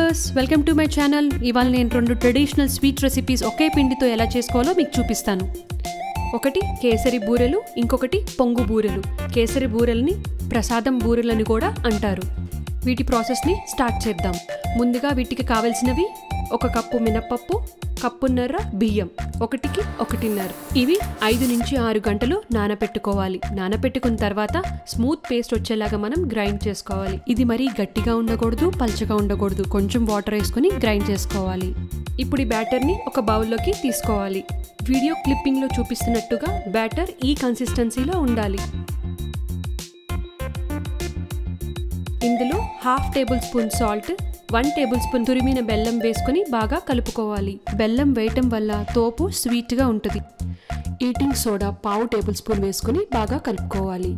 viewers welcome to my channel ఇవాళ నేను రెండు ట్రెడిషనల్ స్వీట్ రెసిపీస్ ఒకే పిండితో ఎలా చేసుకోవాలో మీకు చూపిస్తాను ఒకటి కేసరి బూరెలు ఇంకొకటి పొంగు బూరెలు కేసరి బూరెల్ని ప్రసాదం బూరెలని కూడా అంటారు వీటి ప్రాసెస్ని స్టార్ట్ చేద్దాం ముందుగా వీటికి కావలసినవి ఒక కప్పు మినప్పప్పు కప్పున్నర బియ్యం ఒకటికి ఒకటిన్నర ఇవి ఐదు నుంచి ఆరు గంటలు నానపెట్టుకోవాలి నానపెట్టుకున్న తర్వాత స్మూత్ పేస్ట్ వచ్చేలాగా మనం గ్రైండ్ చేసుకోవాలి ఇది మరీ గట్టిగా ఉండకూడదు పల్చగా ఉండకూడదు కొంచెం వాటర్ వేసుకొని గ్రైండ్ చేసుకోవాలి ఇప్పుడు ఈ బ్యాటర్ని ఒక బౌల్లోకి తీసుకోవాలి వీడియో క్లిప్పింగ్లో చూపిస్తున్నట్టుగా బ్యాటర్ ఈ కన్సిస్టెన్సీలో ఉండాలి ఇందులో half tablespoon salt one tablespoon తురిమిన బెల్లం వేసుకొని బాగా కలుపుకోవాలి బెల్లం వేయటం వల్ల తోపు స్వీట్గా ఉంటుంది ఈటింగ్ సోడా పావు టేబుల్ స్పూన్ వేసుకొని బాగా కలుపుకోవాలి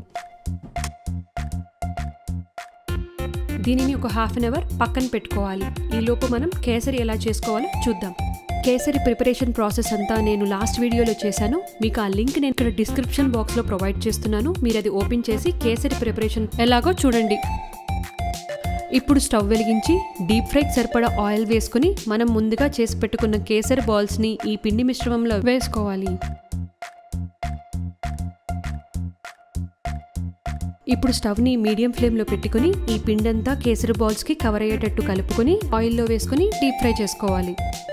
దీనిని ఒక హాఫ్ అన్ అవర్ పక్కన పెట్టుకోవాలి ఈలోపు మనం కేసరి ఎలా చేసుకోవాలో చూద్దాం కేసరి ప్రిపరేషన్ ప్రాసెస్ అంతా నేను లాస్ట్ వీడియోలో చేశాను మీకు ఆ లింక్ నేను ఇక్కడ డిస్క్రిప్షన్ బాక్స్లో ప్రొవైడ్ చేస్తున్నాను మీరు అది ఓపెన్ చేసి కేసరి ప్రిపరేషన్ ఎలాగో చూడండి ఇప్పుడు స్టవ్ వెలిగించి డీప్ ఫ్రైకి సరిపడా ఆయిల్ వేసుకుని మనం ముందుగా చేసి పెట్టుకున్న కేసరి బాల్స్ని ఈ పిండి మిశ్రమంలో వేసుకోవాలి ఇప్పుడు స్టవ్ని మీడియం ఫ్లేమ్లో పెట్టుకుని ఈ పిండంతా కేసరి బాల్స్కి కవర్ అయ్యేటట్టు కలుపుకొని ఆయిల్లో వేసుకుని డీప్ ఫ్రై చేసుకోవాలి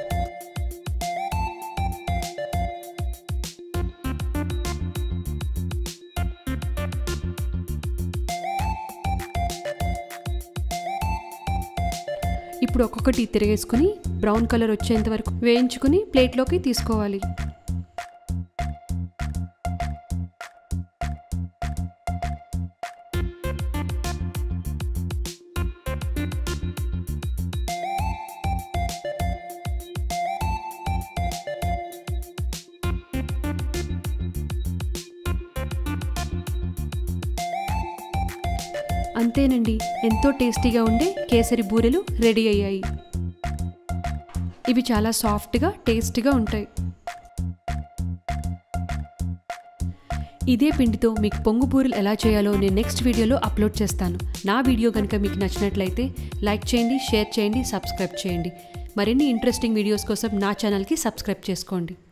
ఇప్పుడు ఒక్కొక్కటి తిరిగేసుకుని బ్రౌన్ కలర్ వచ్చేంత వరకు వేయించుకుని ప్లేట్లోకి తీసుకోవాలి అంతేనండి ఎంతో టేస్టీగా ఉండే కేసరి బూరెలు రెడీ అయ్యాయి ఇవి చాలా సాఫ్ట్గా టేస్టీగా ఉంటాయి ఇదే పిండితో మీకు పొంగు బూరెలు ఎలా చేయాలో నేను నెక్స్ట్ వీడియోలో అప్లోడ్ చేస్తాను నా వీడియో కనుక మీకు నచ్చినట్లయితే లైక్ చేయండి షేర్ చేయండి సబ్స్క్రైబ్ చేయండి మరిన్ని ఇంట్రెస్టింగ్ వీడియోస్ కోసం నా ఛానల్కి సబ్స్క్రైబ్ చేసుకోండి